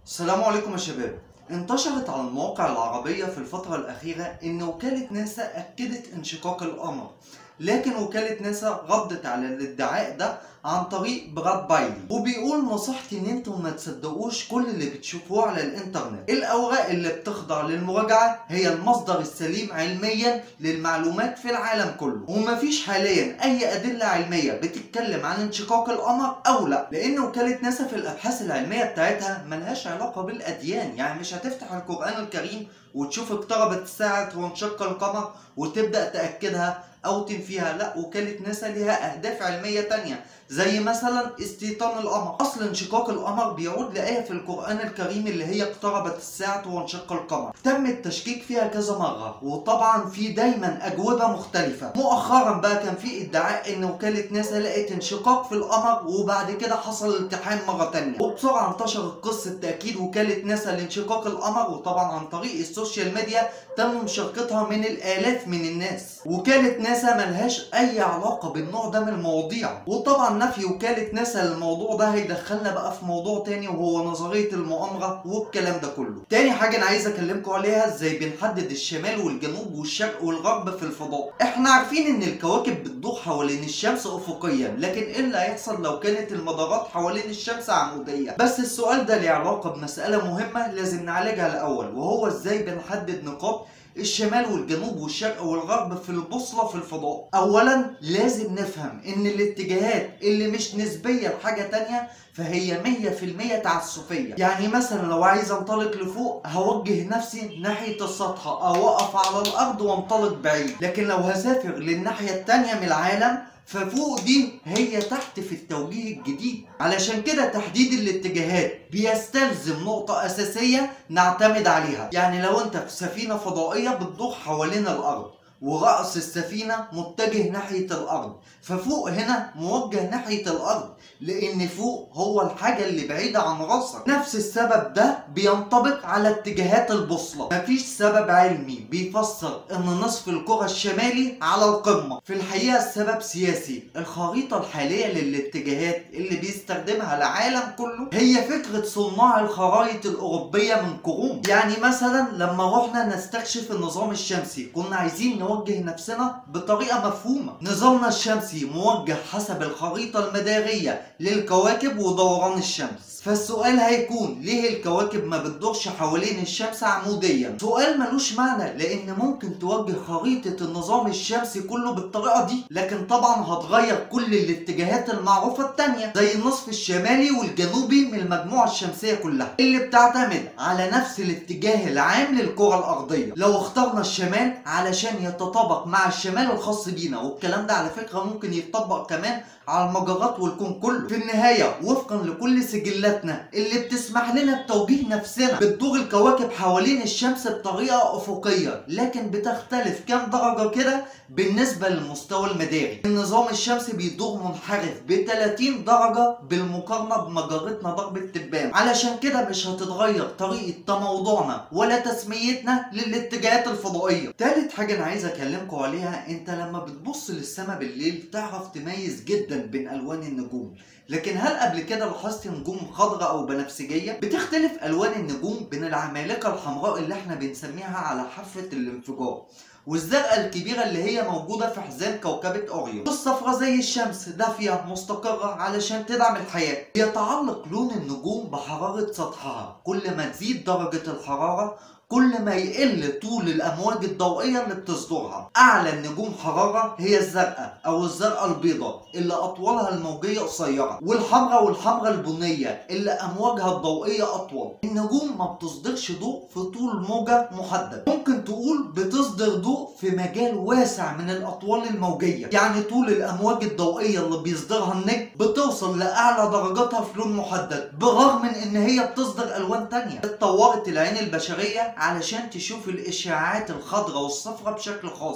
السلام عليكم يا شباب انتشرت على المواقع العربية في الفترة الأخيرة إن وكالة ناسا أكدت انشقاق القمر لكن وكالة ناسا ردت على الادعاء ده عن طريق براد بايلي وبيقول نصيحتي ان انتم ما تصدقوش كل اللي بتشوفوه على الانترنت الاوراق اللي بتخضع للمراجعة هي المصدر السليم علميا للمعلومات في العالم كله ومفيش حاليا اي ادلة علمية بتتكلم عن انشقاق القمر او لا لان وكالة ناسا في الابحاث العلمية بتاعتها ملهاش علاقة بالاديان يعني مش هتفتح القرآن الكريم وتشوف اقتربت الساعة وانشق القمر وتبدأ تأكدها أو تنفيها لا وكالة ناسا ليها أهداف علمية تانية زي مثلا استيطان القمر أصل انشقاق القمر بيعود لآية في القرآن الكريم اللي هي اقتربت الساعة وانشق القمر تم التشكيك فيها كذا مرة وطبعا في دايما أجوبة مختلفة مؤخرا بقى كان في ادعاء إن وكالة ناسا لقت انشقاق في القمر وبعد كده حصل التحام مرة تانية وبسرعة انتشرت قصة تأكيد وكالة ناسا لانشقاق القمر وطبعا عن طريق السوشيال ميديا تم مشاركتها من الآلاف من الناس وكالة ناسا ملهاش أي علاقة بالنوع ده من المواضيع وطبعا نفي وكالة ناسا للموضوع ده هيدخلنا بقى في موضوع تاني وهو نظرية المؤامرة والكلام ده كله تاني حاجة أنا عايز أكلمكم عليها ازاي بنحدد الشمال والجنوب والشرق والغرب في الفضاء احنا عارفين ان الكواكب بتدور حوالين الشمس افقيا لكن ايه اللي هيحصل لو كانت المدارات حوالين الشمس عمودية بس السؤال ده ليه علاقة بمسألة مهمة لازم نعالجها الأول وهو ازاي بنحدد نقاط الشمال والجنوب والشرق والغرب في البوصلة في الفضاء أولا لازم نفهم إن الاتجاهات اللي مش نسبية لحاجة تانية فهي 100% تعسفية يعني مثلا لو عايز انطلق لفوق هوجه نفسي ناحية السطح أو أقف على الأرض وانطلق بعيد لكن لو هسافر للناحية التانية من العالم ففوق دي هي تحت في التوجيه الجديد علشان كده تحديد الاتجاهات بيستلزم نقطة أساسية نعتمد عليها يعني لو انت في سفينة فضائية بتدور حوالين الأرض ورأس السفينة متجه ناحية الأرض ففوق هنا موجه ناحية الأرض لأن فوق هو الحاجة اللي بعيدة عن راسك نفس السبب ده بينطبق على اتجاهات البوصلة مفيش سبب علمي بيفسر أن نصف الكرة الشمالي على القمة في الحقيقة السبب سياسي الخريطة الحالية للاتجاهات اللي بيستخدمها العالم كله هي فكرة صناع الخرائط الأوروبية من قرون يعني مثلا لما رحنا نستكشف النظام الشمسي كنا عايزين نوجه نفسنا بطريقة مفهومة نظامنا الشمسي موجه حسب الخريطة المدارية للكواكب ودوران الشمس فالسؤال هيكون ليه الكواكب ما بتدورش حوالين الشمس عموديا سؤال ملوش معنى لان ممكن توجه خريطة النظام الشمسي كله بالطريقة دي لكن طبعا هتغير كل الاتجاهات المعروفة التانية زي النصف الشمالي والجنوبي من المجموعة الشمسية كلها اللي بتعتمد على نفس الاتجاه العام للكرة الارضية لو اخترنا الشمال علشان يتطابق مع الشمال الخاص بينا والكلام ده على فكرة ممكن يتطبق كمان على المجرات والكون كله في النهاية وفقا لكل سجلاتنا اللي بتسمح لنا بتوجيه نفسنا بتدور الكواكب حوالين الشمس بطريقة أفقية لكن بتختلف كام درجة كده بالنسبة للمستوى المداري النظام الشمسي بيدور منحرف ب 30 درجة بالمقارنة بمجرتنا ضرب التبان علشان كده مش هتتغير طريقة تموضعنا ولا تسميتنا للاتجاهات الفضائية تالت حاجة أنا عايز أكلمكم عليها أنت لما بتبص للسماء بالليل تعرف تميز جدا بين ألوان النجوم لكن هل قبل كده لاحظت نجوم خضراء او بنفسجيه بتختلف الوان النجوم بين العمالقه الحمراء اللي احنا بنسميها على حافه الانفجار والزرقاء الكبيرة اللي هي موجودة في حزام كوكبة أوريون والصفرة زي الشمس دافية مستقرة علشان تدعم الحياة يتعلق لون النجوم بحرارة سطحها كل ما تزيد درجة الحرارة كل ما يقل طول الامواج الضوئيه اللي بتصدرها اعلى النجوم حراره هي الزرقاء او الزرقاء البيضاء اللي اطولها الموجيه قصيره والحمراء والحمراء البنيه اللي امواجها الضوئيه اطول النجوم ما بتصدرش ضوء في طول موجه محدد ممكن تقول بتصدر ضوء في مجال واسع من الاطوال الموجيه يعني طول الامواج الضوئيه اللي بيصدرها النجم بتوصل لاعلى درجاتها في لون محدد بالرغم من ان هي بتصدر الوان تانية اتطورت العين البشريه علشان تشوف الاشعاعات الخضراء والصفراء بشكل خاص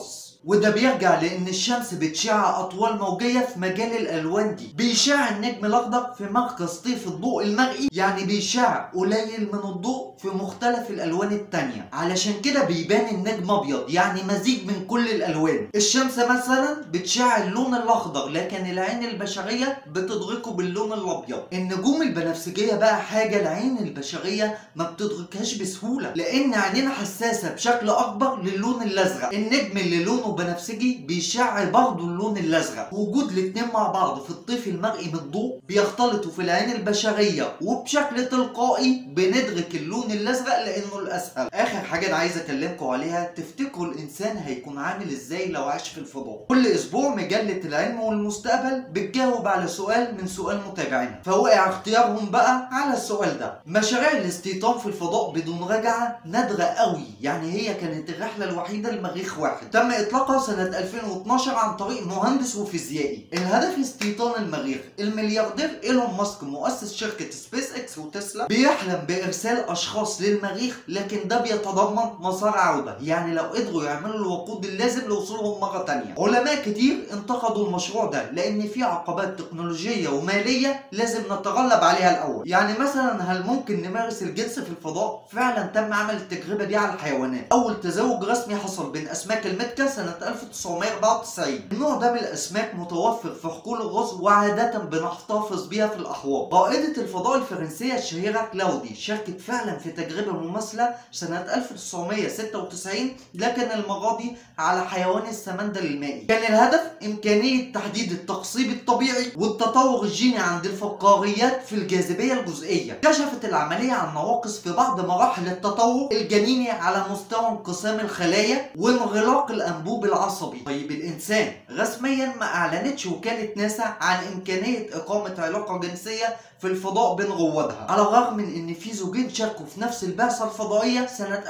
وده بيرجع لان الشمس بتشع اطوال موجيه في مجال الالوان دي بيشع النجم الاخضر في مركز طيف الضوء المرئي يعني بيشع قليل من الضوء في مختلف الالوان التانية علشان كده بيبان النجم ابيض يعني مزيج من كل الالوان الشمس مثلا بتشع اللون الاخضر لكن العين البشريه بتدركه باللون الابيض النجوم البنفسجيه بقى حاجه العين البشريه ما بتدركهاش بسهوله لان عينينا حساسه بشكل اكبر للون الازرق النجم اللي لونه بنفسجي بيشع برضه اللون الازرق وجود الاتنين مع بعض في الطيف المرئي من الضوء بيختلطوا في العين البشريه وبشكل تلقائي بندرك اللون الازرق لانه الاسهل اخر حاجه انا عايز اكلمكم عليها تفتكروا الانسان هيكون عامل ازاي لو عاش في الفضاء كل اسبوع مجله العلم والمستقبل بتجاوب على سؤال من سؤال متابعينا فوقع اختيارهم بقى على السؤال ده مشاريع الاستيطان في الفضاء بدون رجعه نادره قوي يعني هي كانت الرحله الوحيده لمريخ واحد تم اطلاقها سنه 2012 عن طريق مهندس وفيزيائي الهدف استيطان المريخ الملياردير ايلون ماسك مؤسس شركه سبيس اكس وتسلا بيحلم بارسال اشخاص للمريخ لكن ده بيتضمن مسار عوده يعني لو قدروا يعملوا الوقود اللازم لوصولهم مره تانية علماء كتير انتقدوا المشروع ده لان فيه عقبات تكنولوجيه وماليه لازم نتغلب عليها الاول يعني مثلا هل ممكن نمارس الجنس في الفضاء فعلا تم عمل التجربه دي على الحيوانات اول تزاوج رسمي حصل بين اسماك المتكا سنه 1994 النوع ده من الاسماك متوفر في حقول الغاز وعاده بنحتفظ بيها في الاحواض رائده الفضاء الفرنسيه الشهيره كلاودي شاركت فعلا في تجربه مماثله سنه 1996 لكن المره دي على حيوان السمندل المائي كان الهدف امكانيه تحديد التقصيب الطبيعي والتطور الجيني عند الفقاريات في الجاذبيه الجزئيه كشفت العمليه عن نواقص في بعض مراحل التطور الجنيني على مستوى انقسام الخلايا وانغلاق الانبوب العصبي طيب الانسان رسميا ما اعلنتش وكاله ناسا عن امكانيه اقامه علاقه جنسيه في الفضاء بين روادها على الرغم من ان في زوجين شاركوا في نفس البعثه الفضائيه سنه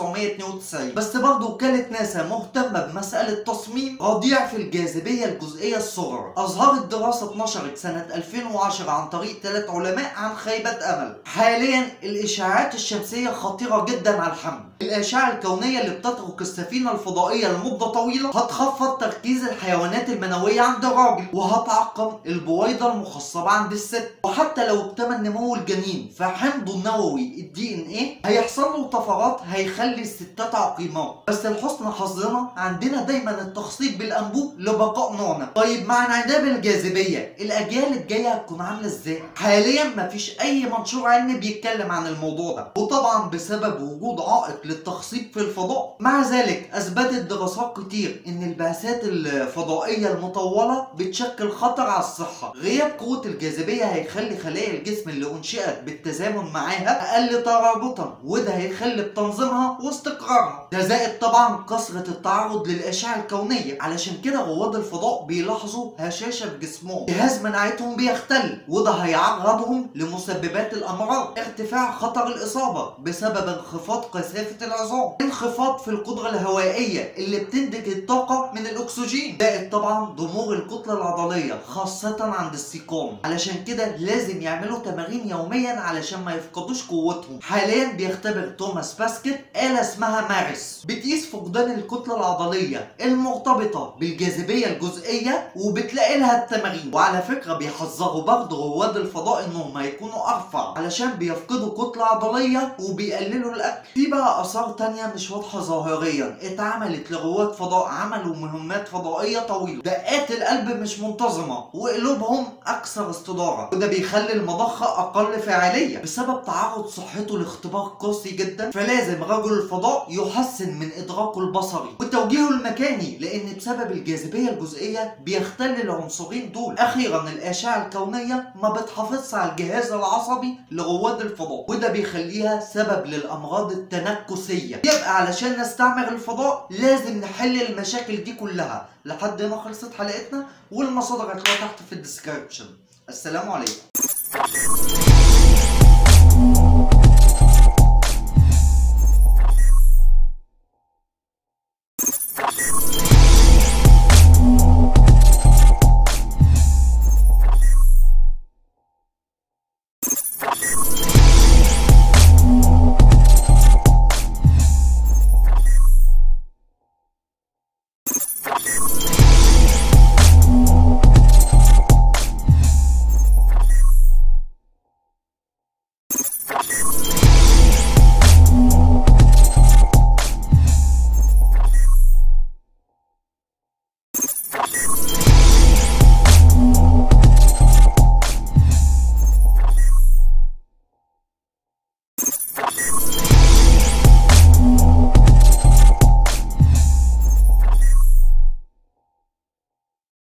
1992 بس برضه وكاله ناسا مهتمه بمساله تصميم رضيع في الجاذبيه الجزئيه الصغرى اظهرت دراسه اتنشرت سنه 2010 عن طريق ثلاث علماء عن خيبه امل حاليا الاشعاعات الشمسيه خطيره جدا على الحمل الاشعه الكونيه اللي بتترك السفينه الفضائيه لمده طويله هتخفض تركيز الحيوانات المنويه عند الراجل وهتعقم البويضه المخصبه عند الست وحتى لو اكتمل نمو الجنين فحمضه النووي الدي ان ايه هيحصل له طفرات هيخلي الستات عقيمات بس لحسن حظنا عندنا دايما التخصيب بالانبوب لبقاء نوعنا طيب مع انعدام الجاذبيه الاجيال الجايه هتكون عامله ازاي حاليا مفيش اي منشور علمي بيتكلم عن الموضوع ده وطبعا بسبب وجود عائق للتخصيب في الفضاء مع ذلك اثبتت دراسات كتير ان البعثات الفضائيه المطوله بتشكل خطر على الصحه غياب قوه الجاذبيه هيخلي خلايا الجسم اللي انشئت بالتزامن معاها اقل ترابطا وده هيخلي بتنظيمها واستقرارها ده زائد طبعا كثره التعرض للاشعه الكونيه علشان كده رواد الفضاء بيلاحظوا هشاشه في جسمهم جهاز مناعتهم بيختل وده هيعرضهم لمسببات الامراض ارتفاع خطر الاصابه بسبب انخفاض كثافه العظام انخفاض في القدره الهوائيه اللي بتنتج الطاقه من الاكسجين زائد طبعا ضمور الكتله العضليه خاصه عند السيقان علشان كده لازم يعملوا تمارين يوميا علشان ما يفقدوش قوتهم حاليا بيختبر توماس باسكت آلة اسمها مارس بتقيس فقدان الكتلة العضلية المرتبطة بالجاذبية الجزئية وبتلاقي لها التمارين وعلى فكرة بيحذروا برضه رواد الفضاء انهم هيكونوا ارفع علشان بيفقدوا كتلة عضلية وبيقللوا الاكل في بقى اثار تانية مش واضحة ظاهريا اتعملت لرواد فضاء عملوا مهمات فضائية طويلة دقات القلب مش منتظمة وقلوبهم اكثر استدارة وده بيخلي المضخة اقل فاعلية بسبب تعرض صحته لاختبار قاسي جدا فلازم رجل الفضاء يحسن من ادراكه البصري وتوجيهه المكاني لان بسبب الجاذبية الجزئية بيختل العنصرين دول اخيرا الاشعة الكونية ما بتحافظش على الجهاز العصبي لرواد الفضاء وده بيخليها سبب للامراض التنكسية يبقى علشان نستعمر الفضاء لازم نحل المشاكل دي كلها لحد هنا خلصت حلقتنا والمصادر هتلاقوها تحت في الديسكربشن السلام عليكم